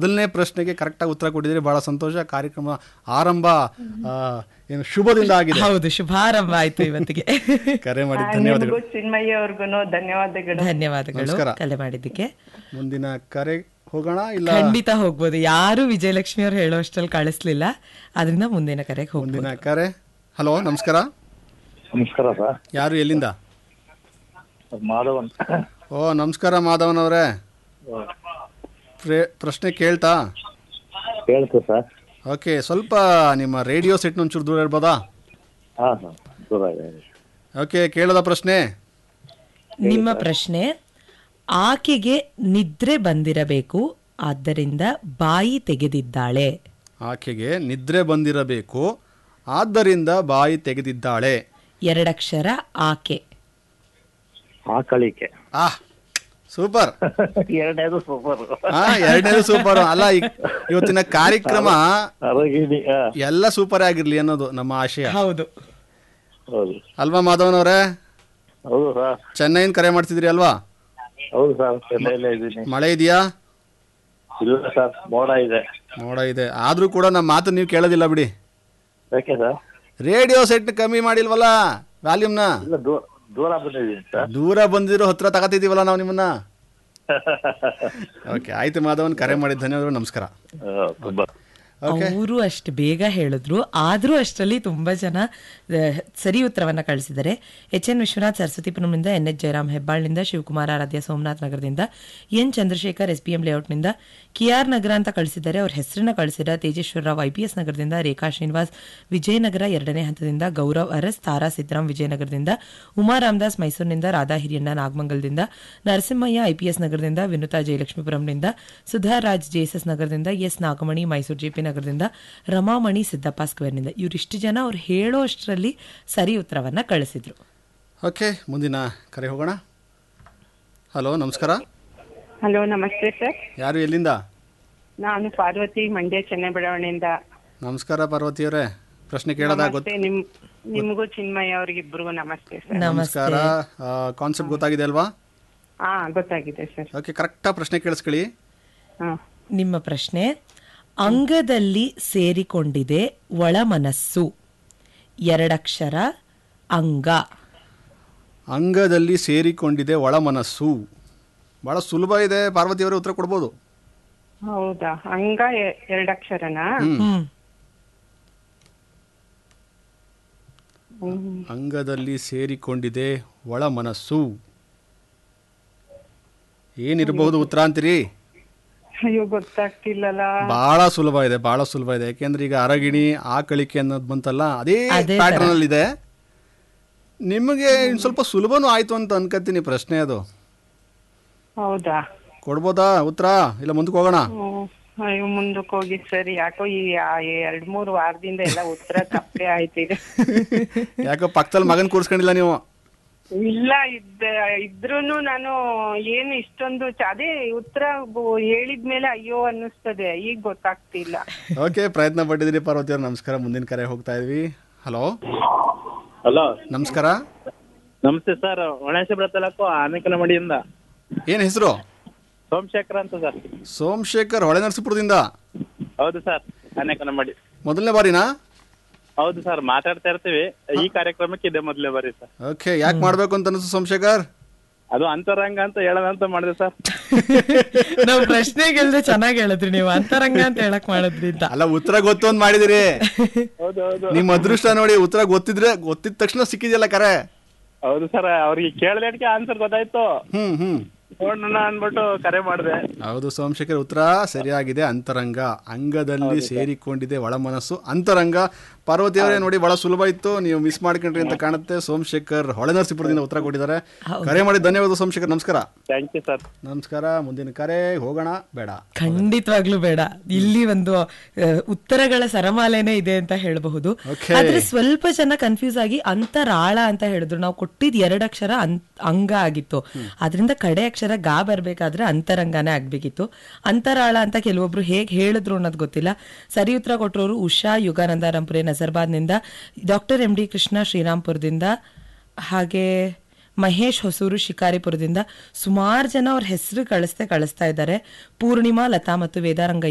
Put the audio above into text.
ಮೊದಲನೇ ಪ್ರಶ್ನೆಗೆ ಕರೆಕ್ಟಾಗಿ ಉತ್ತರ ಕೊಟ್ಟಿದ್ದೀರಿ ಬಹಳ ಸಂತೋಷ ಕಾರ್ಯಕ್ರಮ ಆರಂಭ ಆ, ಏನು ಶುಭದಿಂದ ಆಗಿದೆ ಹೌದು ಶುಭಾರಂಭ ಆಯ್ತು ಇವತ್ತಿಗೆ ಕರೆ ಮಾಡಿ ಧನ್ಯವಾದಗಳು ನಿಮಗೂ ಚಿನ್ಮಯ್ಯ ಅವ್ರಿಗೂ ಧನ್ಯವಾದಗಳು ಧನ್ಯವಾದಗಳು ನಮಸ್ಕಾರ. ಕಲೆ ಮಾಡಿದ್ದಕ್ಕೆ ಮುಂದಿನ ಕರೆ ಹೋಗೋಣ ಇಲ್ಲ ಖಂಡಿತ ಹೋಗ್ಬೋದು ಯಾರು ವಿಜಯಲಕ್ಷ್ಮಿ ಅವ್ರು ಹೇಳೋ ಅಷ್ಟ್ರಲ್ಲಿ ಕಳಿಸ್ಲಿಲ್ಲ ಅದರಿಂದ ಮುಂದಿನ ಕರೆಗೆ ಹೋಗ್ಬೋದು ಮುಂದಿನ ಕರೆ ಹಲೋ ನಮಸ್ಕಾರ ನಮಸ್ಕಾರ ಸರ್ ಯಾರು ಎಲ್ಲಿಂದ ಮಾಧವ್ ಅಂತ ಓ ನಮಸ್ಕಾರ ಮಾಧವನ್ ಅವರೇ ಪ್ರೇ- ಪ್ರಶ್ನೆ ಕೇಳ್ತಾ ಕೇಳ್ತು ಸರ್ ಓಕೆ ಸ್ವಲ್ಪ ನಿಮ್ಮ ರೇಡಿಯೋ ಸೆಟ್ ಒಂಚೂರು ದೂರ ಇರ್ಬೋದಾ ಹಾ ಸರ್ ದೂರ ಇದೆ ಓಕೆ ಕೇಳದ ಪ್ರಶ್ನೆ ನಿಮ್ಮ ಪ್ರಶ್ನೆ ಆಕೆಗೆ ನಿದ್ರೆ ಬಂದಿರಬೇಕು ಆದ್ದರಿಂದ ಬಾಯಿ ತೆಗೆದಿದ್ದಾಳೆ ಆಕೆಗೆ ನಿದ್ರೆ ಬಂದಿರಬೇಕು ಆದ್ದರಿಂದ ಬಾಯಿ ತೆಗೆದಿದ್ದಾಳೆ ಎರಡಕ್ಷರ ಆಕೆ ಆಕಳಿಕೆ ಆ ಸೂಪರ್ ಎರಡನೇದು ಸೂಪರ್ ಆ ಎರಡನೇದು ಸೂಪರ್ ಅಲ್ಲ ಈ- ಇವತ್ತಿನ ಕಾರ್ಯಕ್ರಮ ಅರಗಿಣಿ ಹಾ ಎಲ್ಲ ಸೂಪರ್ ಆಗಿರ್ಲಿ ಅನ್ನೋದು ನಮ್ಮ ಆಶಯ ಹೌದು ಹೌದು ಅಲ್ವಾ ಮಾಧವನ್ ಅವರೇ ಹೌದು ಸರ್ ಚೆನ್ನೈಯಿಂದ ಕರೆ ಮಾಡ್ತಿದ್ರಿ ಅಲ್ವಾ ಹೌದು ಸರ್ ಚೆನ್ನೈಲೇ ಇದ್ದೀನಿ ಮಳೆ ಇದೆಯಾ ಇಲ್ಲ ಸರ್ ಮೋಡ ಇದೆ ನೋಡ ಇದೆ ಆದ್ರೂ ಕೂಡ ನಮ್ಮ ಮಾತು ನೀವು ಕೇಳೋದಿಲ್ಲ ಬಿಡಿ ಯಾಕೆ ಸರ್ ರೇಡಿಯೋ ಸೆಟ್ ಕಮ್ಮಿ ಮಾಡಿಲ್ವಲ್ಲ ವ್ಯಾಲ್ಯೂಮ್ನ ಇಲ್ಲ ದೂರ ದೂರ ಬಂದಿದ್ದೀನಿ ಸರ್ ದೂರ ಬಂದಿರೋ ಹತ್ರ ತಗತಿದೀವಲ್ಲ ನಾವು ನಿಮ್ಮನ್ನ ಓಕೆ ಆಯ್ತು ಮಾಧವನ್ ಕರೆ ಮಾಡಿದ ಧನ್ಯವಾದಗಳು ನಮಸ್ಕಾರ ಹಾ, ತುಂಬಾ ಅವರು ಅಷ್ಟು ಬೇಗ ಹೇಳಿದ್ರು ಆದ್ರೂ ಅಷ್ಟರಲ್ಲಿ ತುಂಬಾ ಜನ ಆ, ಸರಿ ಉತ್ತರವನ್ನ ಕಳಿಸಿದ್ದಾರೆ ಎಚ್ ಎನ್ ವಿಶ್ವನಾಥ್ ಸರಸ್ವತಿಪುರಂನಿಂದ ಎನ್ ಎಚ್ ಜಯರಾಮ್ ಹೆಬ್ಬಾಳ್ನಿಂದ ಶಿವಕುಮಾರ್ ಆರಾಧ್ಯ ಸೋಮನಾಥ್ ನಗರದಿಂದ N Chandrashekar S P M ಲೇಔಟ್ನಿಂದ ಕೆ ಆರ್ ನಗರ ಅಂತ ಕಳಿಸಿದ್ದಾರೆ ಅವ್ರ ಹೆಸರನ್ನ ಕಳಿಸಿದ Tejeshwara Rao I P S ನಗರದಿಂದ ರೇಖಾ ಶ್ರೀನಿವಾಸ್ ವಿಜಯನಗರ ಎರಡನೇ ಹಂತದಿಂದ ಗೌರವ್ ಅರಸ್ ತಾರಾ ಸಿದ್ದರಾಮ್ ವಿಜಯನಗರದಿಂದ ಉಮಾ ರಾಮದಾಸ್ ಮೈಸೂರಿನಿಂದ ರಾಧಾ ಹಿರಿಯಣ್ಣ ನಾಗಮಂಗಲದಿಂದ ನರಸಿಂಹಯ್ಯ ಐಪಿಎಸ್ ನಗರದಿಂದ ವಿನುತಾ ಜಯಲಕ್ಷ್ಮೀಪುರಂನಿಂದ ಸುಧಾ ರಾಜ್ ಜೆಎಸ್ಎಸ್ ನಗರದಿಂದ ಎಸ್ ನಾಗಮಣಿ ಮೈಸೂರು ಜೆಪಿ ನಗರದಿಂದ ರಮಾಮಣಿ ಸಿದ್ದಪ್ಪ ಸ್ಕ್ವೇರ್ನಿಂದ ಇವರಿಷ್ಟು ಜನ ಅವ್ರು ಹೇಳೋ ಅಷ್ಟರಲ್ಲಿ ಸರಿ ಉತ್ತರವನ್ನ ಕಳಿಸಿದ್ರು ಓಕೆ ಮುಂದಿನ ಕರೆ ಹೋಗೋಣ ಹಲೋ ನಮಸ್ಕಾರ ಹಲೋ ನಮಸ್ತೆ ಸರ್ ಯಾರು ಎಲ್ಲಿಂದ ನಾನು ಪಾರ್ವತಿ ಮಂಡ್ಯ ಚೆನ್ನೈ ಬಡಾವಣೆಯಿಂದ ನಮಸ್ಕಾರ ಪಾರ್ವತಿಯವರೇ ಪ್ರಶ್ನೆ ಕೇಳೋದಾ ಗೊತ್ತ ನಮಸ್ತೆ ನಿಮ್ ನಿಮ್ಗೂ ಚಿನ್ಮಯ್ಯ ಅವ್ರಿಗಿಬ್ರಿಗೂ ನಮಸ್ತೆ ಸರ್ ನಮಸ್ಕಾರ ಕಾನ್ಸೆಪ್ಟ್ ಗೊತ್ತಾಗಿದೆ ಅಲ್ವಾ ಹಾ ಗೊತ್ತಾಗಿದೆ ಸರ್ ಓಕೆ ಕರೆಕ್ಟಾಗಿ ಪ್ರಶ್ನೆ ಕೇಳಿಸ್ಕೊಳ್ಳಿ ಹಾ ನಿಮ್ಮ ಪ್ರಶ್ನೆ ಅಂಗದಲ್ಲಿ ಸೇರಿಕೊಂಡಿದೆ ಒಳ ಮನಸ್ಸು ಎರಡಕ್ಷರ ಅಂಗ ಅಂಗದಲ್ಲಿ ಸೇರಿಕೊಂಡಿದೆ ಒಳ ಮನಸ್ಸು ಬಹಳ ಸುಲಭ ಇದೆ ಪಾರ್ವತಿಯವರೇ ಉತ್ತರ ಕೊಡ್ಬೋದು ಹೌದಾ ಅಂಗ ಎ- ಎರಡಕ್ಷರನಾ ಹ್ಮ್ ಹ್ಮ್. ಅಂಗದಲ್ಲಿ ಸೇರಿಕೊಂಡಿದೆ ಒಳ ಮನಸ್ಸು ಏನಿರಬಹುದು ಉತ್ತರ ಅಂತೀರಿ ಅಯ್ಯೋ ಗೊತ್ತಾಗ್ತಿಲ್ಲಲ್ಲ ಬಹಳ ಸುಲಭ ಇದೆ ಬಹಳ ಸುಲಭ ಇದೆ ಯಾಕೆಂದ್ರೆ ಈಗ ಅರಗಿಣಿ ಆಕಳಿಕೆ ಅನ್ನೋದು ಬಂತಲ್ಲ ಅದೇ ಅದೇ ಪ್ಯಾಟರ್ನ್ ಅಲ್ಲಿ ಇದೆ ನಿಮಗೆ ಇನ್ ಸ್ವಲ್ಪ ಸುಲಭನೂ ಆಯ್ತು ಅಂತ ಅನ್ಕತ್ತೀನಿ ಪ್ರಶ್ನೆ ಅದು ಹೌದಾ ಕೊಡ್ಬೋದಾ ಉತ್ತರ ಇಲ್ಲ ಮುಂದಕ್ಕೆ ಹೋಗೋಣ ಹ್ಮ್. ಅಯ್ಯೋ ಮುಂದಕ್ಕೆ ಹೋಗಿ ಸರ್ ಯಾಕೋ ಈ ಆ ಎರಡ್ ಮೂರು ವಾರದಿಂದ ಎಲ್ಲ ಉತ್ತರ ತಪ್ಪೇ ಆಯ್ತಿದೆ ಯಾಕೋ ಪಕ್ಕದಲ್ಲಿ ಮಗನ್ ಕೂರ್ಸ್ಕೊಂಡಿಲ್ಲ ನೀವು ಇಲ್ಲ ಇದ್ದ ಇದ್ರೂನು ನಾನು ಏನು ಇಷ್ಟೊಂದು ಚ- ಅದೇ ಉತ್ತರ ಬ- ಹೇಳಿದ್ಮೇಲೆ ಅಯ್ಯೋ ಅನ್ನಿಸ್ತದೆ ಈಗ ಗೊತ್ತಾಗ್ತಿಲ್ಲ ಓಕೆ ಪ್ರಯತ್ನ ಪಟ್ಟಿದ್ದೀರಿ ಪಾರ್ವತಿಯವ್ರು ನಮಸ್ಕಾರ ಮುಂದಿನ ಕರೆ ಹೋಗ್ತಾ ಇದ್ವಿ ಹಲೋ ಹಲೋ ನಮಸ್ಕಾರ ನಮಸ್ತೆ ಸರ್ ಒಣೇಶ್ವರ ತಾಲೂಕು ಆನೆಕನಮಡಿಯಿಂದ ಏನ್ ಹೆಸರು ಸೋಮಶೇಖರ್ ಅಂತ ಸರ್ ಸೋಮಶೇಖರ್ ಹೊಳೆ ನರಸೀಪುರದಿಂದ ಹೌದು ಸರ್ ಆನೆಕನಮಡಿ ಮೊದಲನೇ ಬಾರಿನಾ ಹೌದು ಸರ್ ಮಾತಾಡ್ತಾ ಇರ್ತೀವಿ ಈ ಕಾರ್ಯಕ್ರಮಕ್ಕೆ ಇದೆ ಮೊದಲೇ ಬರೀ ಸರ್ ಓಕೆ ಯಾಕೆ ಮಾಡ್ಬೇಕು ಅಂತ ಅನಿಸ್ತು ಸೋಮಶೇಖರ್ ಅದು ಅಂತರಂಗ ಅಂತ ಹೇಳೋಣ ಅಂತ ಮಾಡಿದೆ ಸರ್ ನಾವು ಪ್ರಶ್ನೆ ಕೇಳಿದ್ರೆ ಚೆನ್ನಾಗಿ ಹೇಳಿದ್ರಿ ನೀವು ಅಂತರಂಗ ಅಂತ ಹೇಳಕ್ ಮಾಡಿದ್ರಿ ಅಂತ ಅಲ್ಲ ಉತ್ತರ ಗೊತ್ತು ಅಂತ ಮಾಡಿದಿರಿ ಹೌದು ಹೌದು ನಿಮ್ ಅದೃಷ್ಟ ನೋಡಿ ಉತ್ತರ ಗೊತ್ತಿದ್ರೆ ಗೊತ್ತಿದ ತಕ್ಷಣ ಸಿಕ್ಕಿದ್ಯಲ್ಲ ಕರೆ ಹೌದು ಸರ್ ಅವ್ರಿಗೆ ಕೇಳ್ದೇಟ್ಗೆ ಆನ್ಸರ್ ಗೊತ್ತಾಯ್ತು ಹ್ಮ್ ಹ್ಮ್ ನೋಡೋಣ ಅನ್ಬಿಟ್ಟು ಕರೆ ಮಾಡಿದೆ ಹೌದು ಸೋಮಶೇಖರ್ ಉತ್ತರ ಸರಿಯಾಗಿದೆ ಅಂತರಂಗ ಅಂಗದಲ್ಲಿ ಸೇರಿಕೊಂಡಿದೆ ಒಳ ಮನಸ್ಸು ಅಂತರಂಗ ಪಾರ್ವತಿ ಅವರೇ ನೋಡಿ ಬಹಳ ಸುಲಭ ಇತ್ತು ನೀವು ಮಿಸ್ ಮಾಡ್ಕೊಂಡ್ರಿ ಅಂತ ಕಾಣುತ್ತೆ ಸೋಮಶೇಖರ್ ಹೊಳೆ ನರಸೀಪುರದಿಂದ ಉತ್ತರ ಕೊಟ್ಟಿದ್ದಾರೆ ಕರೆ ಮಾಡಿ ಧನ್ಯವಾದ ಸೋಮಶೇಖರ್ ನಮಸ್ಕಾರ ಥ್ಯಾಂಕ್ ಯು ಸರ್ ನಮಸ್ಕಾರ ಮುಂದಿನ ಕರೆ ಹೋಗೋಣ ಬೇಡ ಖಂಡಿತವಾಗ್ಲೂ ಬೇಡ ಇಲ್ಲಿ ಒಂದು ಆ, ಉತ್ತರಗಳ ಸರಮಾಲೆನೇ ಇದೆ ಅಂತ ಹೇಳಬಹುದು Okay. ಆದ್ರೆ ಸ್ವಲ್ಪ ಜನ ಕನ್ಫ್ಯೂಸ್ ಆಗಿ ಅಂತರಾಳ ಅಂತ ಹೇಳಿದ್ರು ನಾವು ಕೊಟ್ಟಿದ್ ಎರಡು ಅಕ್ಷರ ಅಂ- ಅಂಗ ಆಗಿತ್ತು ಅದರಿಂದ ಕಡೆ ಅಕ್ಷರ ಗಾ ಬರ್ಬೇಕಾದ್ರೆ ಅಂತರಂಗನೇ ಆಗ್ಬೇಕಿತ್ತು ಅಂತರಾಳ ಅಂತ ಕೆಲವೊಬ್ರು ಹೇಗ್ ಹೇಳಿದ್ರು ಅನ್ನೋದು ಗೊತ್ತಿಲ್ಲ ಸರಿ ಉತ್ತರ ಕೊಟ್ಟರೋರು ಉಷಾ ಯುಗಾನಂದ ರಂಪುರೆ ನಜರ್ಬಾದ್ನಿಂದ ಡಾಕ್ಟರ್ ಎಂ ಡಿ ಕೃಷ್ಣ ಶ್ರೀರಾಮ್ಪುರದಿಂದ ಹಾಗೆ ಮಹೇಶ್ ಹೊಸೂರು ಶಿಕಾರಿಪುರದಿಂದ ಸುಮಾರು ಜನ ಅವ್ರ ಹೆಸರು ಕಳಿಸ್ತೆ ಕಳಿಸ್ತಾ ಇದ್ದಾರೆ ಪೂರ್ಣಿಮಾ ಲತಾ ಮತ್ತು ವೇದಾರಂಗ